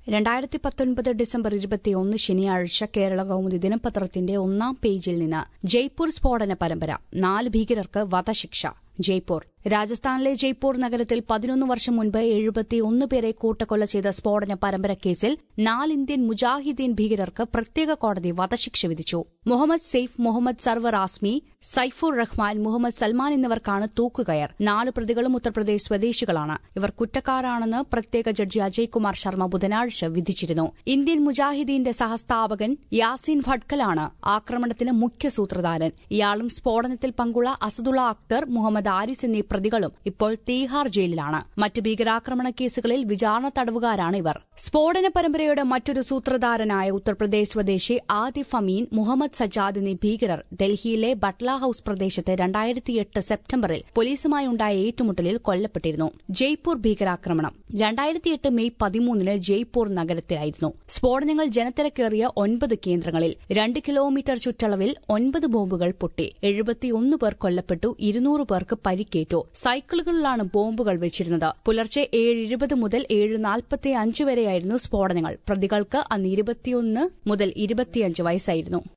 രണ്ടായിരത്തി പത്തൊൻപത് ഡിസംബർ ഇരുപത്തിയൊന്ന് ശനിയാഴ്ച കേരള കൗമുദി ദിനപത്രത്തിന്റെ ഒന്നാം പേജിൽ നിന്ന് ജയ്പൂർ സ്ഫോടന പരമ്പര നാല് ഭീകരർക്ക് വധശിക്ഷ ജയ്പൂർ രാജസ്ഥാനിലെ ജയ്പൂർ നഗരത്തിൽ പതിനൊന്ന് വർഷം മുൻപ് എഴുപത്തിയൊന്ന് പേരെ കൂട്ടക്കൊല ചെയ്ത സ്ഫോടന പരമ്പര കേസിൽ നാല് ഇന്ത്യൻ മുജാഹിദ്ദീൻ ഭീകരർക്ക് പ്രത്യേക കോടതി വധശിക്ഷ വിധിച്ചു മുഹമ്മദ് സെയ്ഫ് മുഹമ്മദ് സർവർ ആസ്മി സൈഫുർ റഹ്മാൻ മുഹമ്മദ് സൽമാൻ എന്നിവർക്കാണ് തൂക്കുകയർ നാല് പ്രതികളും ഉത്തർപ്രദേശ് സ്വദേശികളാണ് ഇവർ കുറ്റക്കാരാണെന്ന് പ്രത്യേക ജഡ്ജി അജയ് കുമാർ ശർമ്മ ബുധനാഴ്ച വിധിച്ചിരുന്നു ഇന്ത്യൻ മുജാഹിദ്ദീന്റെ സഹസ്ഥാപകൻ യാസിൻ ഭട്കലാണ് ആക്രമണത്തിന് മുഖ്യ സൂത്രധാരൻ ഇയാളും സ്ഫോടനത്തിൽ പങ്കുള്ള അസദുള്ള അക്തർ മുഹമ്മദ് ആരിസ് എന്നീ പ്രതികളും ഇപ്പോൾ തീഹാർ ജയിലിലാണ് മറ്റ് ഭീകരാക്രമണ കേസുകളിൽ വിചാരണ തടവുകാരാണ് ഇവർ സ്ഫോടന പരമ്പരയുടെ മറ്റൊരു സൂത്രധാരനായ ഉത്തർപ്രദേശ് സ്വദേശി ആദിഫ് അമീൻ മുഹമ്മദ് സജാദ് എന്നീ ഭീകരർ ഡൽഹിയിലെ ബട്ല ഹൌസ് പ്രദേശത്ത് രണ്ടായിരത്തിയെട്ട് സെപ്റ്റംബറിൽ പോലീസുമായി ഉണ്ടായ ഏറ്റുമുട്ടലിൽ കൊല്ലപ്പെട്ടിരുന്നു ജയ്പൂർ ഭീകരാക്രമണം രണ്ടായിരത്തിയെട്ട് മെയ് പതിമൂന്നിന് ജയ്പൂർ നഗരത്തിലായിരുന്നു സ്ഫോടനങ്ങൾ ജനത്തിരക്കേറിയ ഒൻപത് കേന്ദ്രങ്ങളിൽ രണ്ട് കിലോമീറ്റർ ചുറ്റളവിൽ ഒൻപത് ബോംബുകൾ പൊട്ടി എഴുപത്തിയൊന്ന് പേർ കൊല്ലപ്പെട്ടു ഇരുന്നൂറ് പേർക്ക് പരിക്കേറ്റു സൈക്കിളുകളിലാണ് ബോംബുകൾ വെച്ചിരുന്നത് പുലർച്ചെ ഏഴ് ഇരുപത് മുതൽ ഏഴ് നാൽപ്പത്തി അഞ്ച് വരെയായിരുന്നു സ്ഫോടനങ്ങൾ പ്രതികൾക്ക് അന്ന് ഇരുപത്തിയൊന്ന് മുതൽ ഇരുപത്തിയഞ്ച് വയസ്സായിരുന്നു